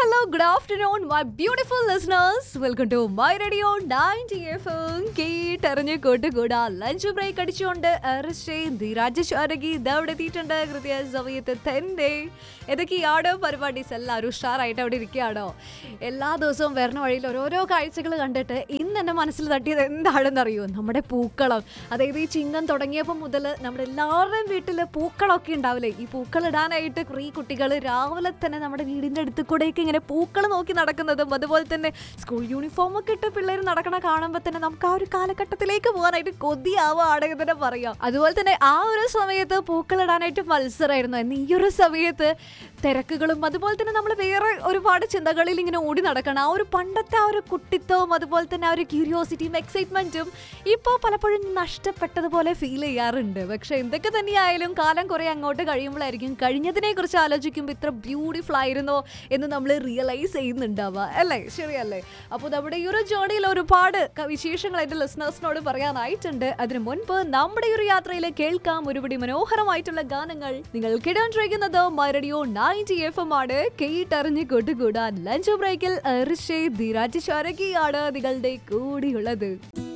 hello, good afternoon, my beautiful listeners. Welcome to my radio 90 FM. കേട്ടറിഞ്ഞ് കൂട്ടുകൂടാ lunch break അടിച്ചുകൊണ്ട് രാജശാരകി ഇതവിടെ എത്തിയിട്ടുണ്ട് കൃത്യ സമയത്ത് തന്നെ ഏതൊക്കെയാണോ പരിപാടീസ് എല്ലാവരും ഉഷാറായിട്ട് അവിടെ ഇരിക്കുകയാണോ എല്ലാ ദിവസവും വരുന്ന വഴിയിൽ ഓരോരോ കാഴ്ചകൾ കണ്ടിട്ട് ഇന്ന് എൻ്റെ മനസ്സിൽ തട്ടിയത് എന്താണെന്ന് അറിയോ നമ്മുടെ പൂക്കളം അതായത് ഈ ചിങ്ങം തുടങ്ങിയപ്പോൾ മുതൽ നമ്മുടെ എല്ലാവരുടെയും വീട്ടിൽ പൂക്കളമൊക്കെ ഉണ്ടാവില്ലേ ഈ പൂക്കൾ ഇടാനായിട്ട് കുറേ കുട്ടികൾ രാവിലെ തന്നെ നമ്മുടെ വീടിൻ്റെ അടുത്ത് കൂടെയൊക്കെ ഇങ്ങനെ പൂക്കൾ നോക്കി നടക്കുന്നതും അതുപോലെ തന്നെ സ്കൂൾ യൂണിഫോം ഒക്കെ ഇട്ട് പിള്ളേർ നടക്കണ കാണുമ്പോൾ തന്നെ നമുക്ക് ആ ഒരു കാലഘട്ടത്തിലേക്ക് പോകാനായിട്ട് കൊതിയാവുകയാണ് എന്ന് തന്നെ പറയാം അതുപോലെ തന്നെ ആ ഒരു സമയത്ത് പൂക്കൾ ഇടാനായിട്ട് മത്സരമായിരുന്നു എന്നാൽ ഈ ഒരു സമയത്ത് തിരക്കുകളും അതുപോലെ തന്നെ നമ്മൾ വേറെ ഒരുപാട് ചിന്തകളിൽ ഇങ്ങനെ ഓടി നടക്കണം ആ ഒരു പണ്ടത്തെ ആ ഒരു കുട്ടിത്വവും അതുപോലെ തന്നെ ആ ഒരു ക്യൂരിയോസിറ്റിയും എക്സൈറ്റ്മെന്റും ഇപ്പോൾ പലപ്പോഴും നഷ്ടപ്പെട്ടതുപോലെ ഫീൽ ചെയ്യാറുണ്ട് പക്ഷെ എന്തൊക്കെ തന്നെയായാലും കാലം കുറെ അങ്ങോട്ട് കഴിയുമ്പോഴായിരിക്കും കഴിഞ്ഞതിനെ കുറിച്ച് ആലോചിക്കുമ്പോൾ ഇത്ര ബ്യൂട്ടിഫുൾ ആയിരുന്നോ എന്ന് നമ്മൾ റിയലൈസ് ചെയ്യുന്നുണ്ടാവുക അല്ലേ ശരിയല്ലേ അപ്പോൾ നമ്മുടെ ഈ ഒരു ജേണിയിൽ ഒരുപാട് ക- വിശേഷങ്ങൾ എൻ്റെ ലിസണേഴ്സിനോട് പറയാനായിട്ടുണ്ട് അതിനു മുൻപ് നമ്മുടെ ഈ ഒരു യാത്രയിൽ കേൾക്കാം ഒരുപടി മനോഹരമായിട്ടുള്ള ഗാനങ്ങൾ നിങ്ങൾ കേട്ടോണ്ടിരിക്കുന്നത് മരടിയോ നയൻറ്റി എഫ് എം ആണ് കേട്ടറിഞ്ഞ് കൂട്ടുകൂടാൻ ലഞ്ച് ബ്രേക്കിൽ ഋഷേ ധീരാജ് ശാരകിയാണ് നിങ്ങളുടെ കൂടിയുള്ളത്